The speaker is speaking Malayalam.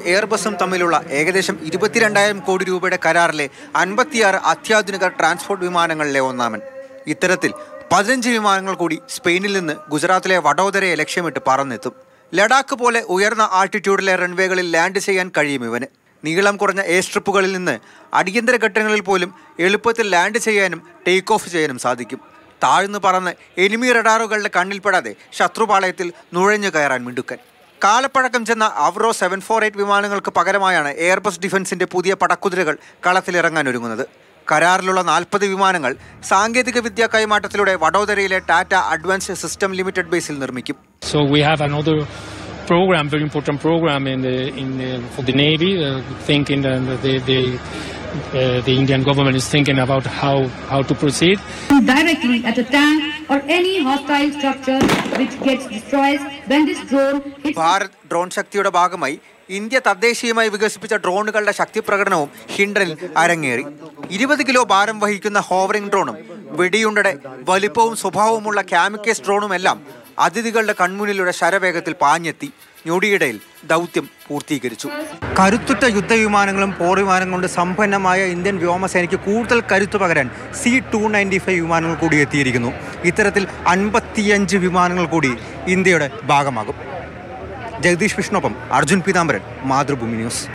എയർബസും തമ്മിലുള്ള ഏകദേശം ഇരുപത്തിരണ്ടായിരം കോടി രൂപയുടെ കരാറിലെ അൻപത്തിയാറ് അത്യാധുനിക ട്രാൻസ്പോർട്ട് വിമാനങ്ങളിലെ ഒന്നാമൻ ഇത്തരത്തിൽ പതിനഞ്ച് വിമാനങ്ങൾ കൂടി സ്പെയിനിൽ നിന്ന് ഗുജറാത്തിലെ വഡോദരയെ ലക്ഷ്യമിട്ട് പറന്നെത്തും ലഡാക്ക് പോലെ ഉയർന്ന ആൾട്ടിറ്റ്യൂഡിലെ റൺവേകളിൽ ലാൻഡ് ചെയ്യാൻ കഴിയും ഇവന് നീളം കുറഞ്ഞ എയർ സ്ട്രിപ്പുകളിൽ നിന്ന് അടിയന്തര ഘട്ടങ്ങളിൽ പോലും എളുപ്പത്തിൽ ലാൻഡ് ചെയ്യാനും ടേക്ക് ഓഫ് ചെയ്യാനും സാധിക്കും താഴ്ന്നു പറന്ന് എനിമി റഡാറുകളുടെ കണ്ണിൽപ്പെടാതെ ശത്രുപാളയത്തിൽ നുഴഞ്ഞു കയറാൻ മിടുക്കൻ കാലപ്പഴക്കം ചെന്ന അവറോ സെവൻ ഫോർ എയ്റ്റ് വിമാനങ്ങൾക്ക് പകരമായാണ് എയർബസ് ഡിഫൻസിന്റെ പുതിയ പടക്കുതിരകൾ കളത്തിലിറങ്ങാൻ ഒരുങ്ങുന്നത് കരാറിലുള്ള നാൽപ്പത് വിമാനങ്ങൾ സാങ്കേതിക വിദ്യാ കൈമാറ്റത്തിലൂടെ വഡോദരയിലെ ടാറ്റ അഡ്വാൻസ്ഡ് സിസ്റ്റം ലിമിറ്റഡ് ബേസിൽ നിർമ്മിക്കും So we have another program, very important program in the in the, for the navy, uh, thinking that the the, uh, the Indian government is thinking about how how to proceed. directly at a tank or any hostile structure which gets destroyed when this drone hits Bharat drone ശക്തിയുടെ ഭാഗമായി ഇന്ത്യ തദ്ദേശീയമായി വികസിപ്പിച്ച ഡ്രോണുകളുടെ ശക്തി പ്രകടനവും ഹിൻഡനിൽ അരങ്ങേറി ഇരുപത് കിലോ ഭാരം വഹിക്കുന്ന ഹോവറിംഗ് ഡ്രോണും വെടിയുണ്ടയുടെ വലിപ്പവും സ്വഭാവവുമുള്ള ക്യാമിക്കേസ് ഡ്രോണുമെല്ലാം അതിഥികളുടെ കൺമുന്നിലൂടെ ശരവേഗത്തിൽ പാഞ്ഞെത്തി ഞൊടിയിടയിൽ ദൗത്യം പൂർത്തീകരിച്ചു കരുത്തുറ്റ യുദ്ധവിമാനങ്ങളും പോർ വിമാനങ്ങളും കൊണ്ട് സമ്പന്നമായ ഇന്ത്യൻ വ്യോമസേനയ്ക്ക് കൂടുതൽ കരുത്തു പകരാൻ സി ടു നയൻറ്റി ഫൈവ് വിമാനങ്ങൾ കൂടി എത്തിയിരിക്കുന്നു ഇത്തരത്തിൽ അൻപത്തിയഞ്ച് വിമാനങ്ങൾ കൂടി ഇന്ത്യയുടെ ഭാഗമാകും ജഗദീഷ് വിഷ്ണുപ്പം അർജുൻ പീതാംബരൻ മാതൃഭൂമി ന്യൂസ്